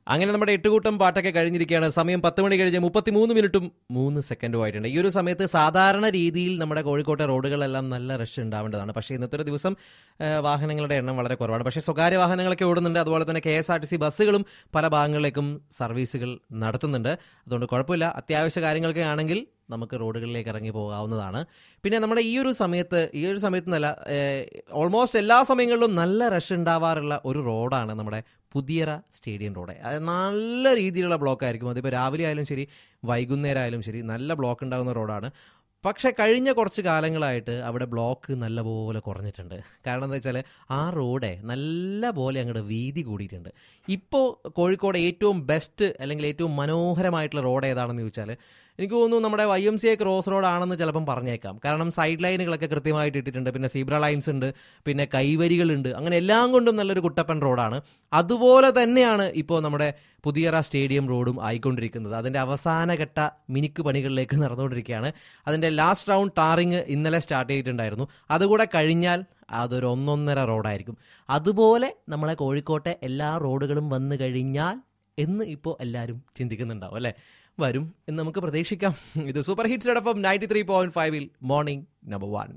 അങ്ങനെ നമ്മുടെ എട്ടുകൂട്ടം പാട്ടൊക്കെ കഴിഞ്ഞിരിക്കുകയാണ് സമയം പത്ത് മണി കഴിഞ്ഞ് മുപ്പത്തിമൂന്ന് മിനിറ്റും മൂന്ന് സെക്കൻഡും ആയിട്ടുണ്ട് ഈ ഒരു സമയത്ത് സാധാരണ രീതിയിൽ നമ്മുടെ കോഴിക്കോട്ടെ റോഡുകളെല്ലാം നല്ല റഷ് ഉണ്ടാവേണ്ടതാണ് പക്ഷേ ഇന്നത്തെ ഒരു ദിവസം ആ, വാഹനങ്ങളുടെ എണ്ണം വളരെ കുറവാണ് പക്ഷേ സ്വകാര്യ വാഹനങ്ങളൊക്കെ ഓടുന്നുണ്ട് അതുപോലെ തന്നെ K S R T C ബസ്സുകളും പല ഭാഗങ്ങളിലേക്കും സർവീസുകൾ നടത്തുന്നുണ്ട് അതുകൊണ്ട് കുഴപ്പമില്ല അത്യാവശ്യ കാര്യങ്ങളൊക്കെ ആണെങ്കിൽ നമുക്ക് റോഡുകളിലേക്ക് ഇറങ്ങി പോകാവുന്നതാണ് പിന്നെ നമ്മുടെ ഈ ഒരു സമയത്ത് ഈ ഒരു സമയത്ത് നല്ല ഓൾമോസ്റ്റ് എല്ലാ സമയങ്ങളിലും നല്ല റഷ് ഉണ്ടാവാറുള്ള ഒരു റോഡാണ് നമ്മുടെ പുതിയറ സ്റ്റേഡിയം റോഡ് അത് നല്ല രീതിയിലുള്ള ബ്ലോക്ക് ആയിരിക്കും അതിപ്പോൾ രാവിലെ ആയാലും ശരി വൈകുന്നേരം ആയാലും ശരി നല്ല ബ്ലോക്ക് ഉണ്ടാകുന്ന റോഡാണ് പക്ഷേ കഴിഞ്ഞ കുറച്ച് കാലങ്ങളായിട്ട് അവിടെ ബ്ലോക്ക് നല്ലപോലെ കുറഞ്ഞിട്ടുണ്ട് കാരണം എന്താ വെച്ചാൽ ആ റോഡേ നല്ല പോലെ അങ്ങോട്ട് വീതി കൂടിയിട്ടുണ്ട് ഇപ്പോൾ കോഴിക്കോട് ഏറ്റവും ബെസ്റ്റ് അല്ലെങ്കിൽ ഏറ്റവും മനോഹരമായിട്ടുള്ള റോഡ് ഏതാണെന്ന് ചോദിച്ചാൽ എനിക്ക് തോന്നുന്നു നമ്മുടെ Y M C A cross road ആണെന്ന് ചിലപ്പം പറഞ്ഞേക്കാം കാരണം സൈഡ് ലൈനുകളൊക്കെ കൃത്യമായിട്ട് ഇട്ടിട്ടുണ്ട് പിന്നെ സീബ്ര ലൈൻസ് ഉണ്ട് പിന്നെ കൈവരികളുണ്ട് അങ്ങനെ എല്ലാം കൊണ്ടും നല്ലൊരു കുട്ടപ്പൻ റോഡാണ് അതുപോലെ തന്നെയാണ് ഇപ്പോൾ നമ്മുടെ പുതിയറ സ്റ്റേഡിയം റോഡും ആയിക്കൊണ്ടിരിക്കുന്നത് അതിൻ്റെ അവസാനഘട്ട മിനുക്ക് പണികളിലേക്ക് നടന്നുകൊണ്ടിരിക്കുകയാണ് അതിൻ്റെ ലാസ്റ്റ് റൗണ്ട് ടാറിങ് ഇന്നലെ സ്റ്റാർട്ട് ചെയ്തിട്ടുണ്ടായിരുന്നു അതുകൂടെ കഴിഞ്ഞാൽ അതൊരു ഒന്നൊന്നര റോഡായിരിക്കും അതുപോലെ നമ്മളെ കോഴിക്കോട്ടെ എല്ലാ റോഡുകളും വന്നു കഴിഞ്ഞാൽ എന്ന് ഇപ്പോൾ എല്ലാവരും ചിന്തിക്കുന്നുണ്ടാവും അല്ലേ വരും എന്ന് നമുക്ക് പ്രതീക്ഷിക്കാം ഇത് സൂപ്പർ ഹിറ്റ്സ് എടപ്പം നയൻറ്റി ത്രീ പോയിന്റ് ഫൈവിൽ മോർണിംഗ് നമ്പർ വൺ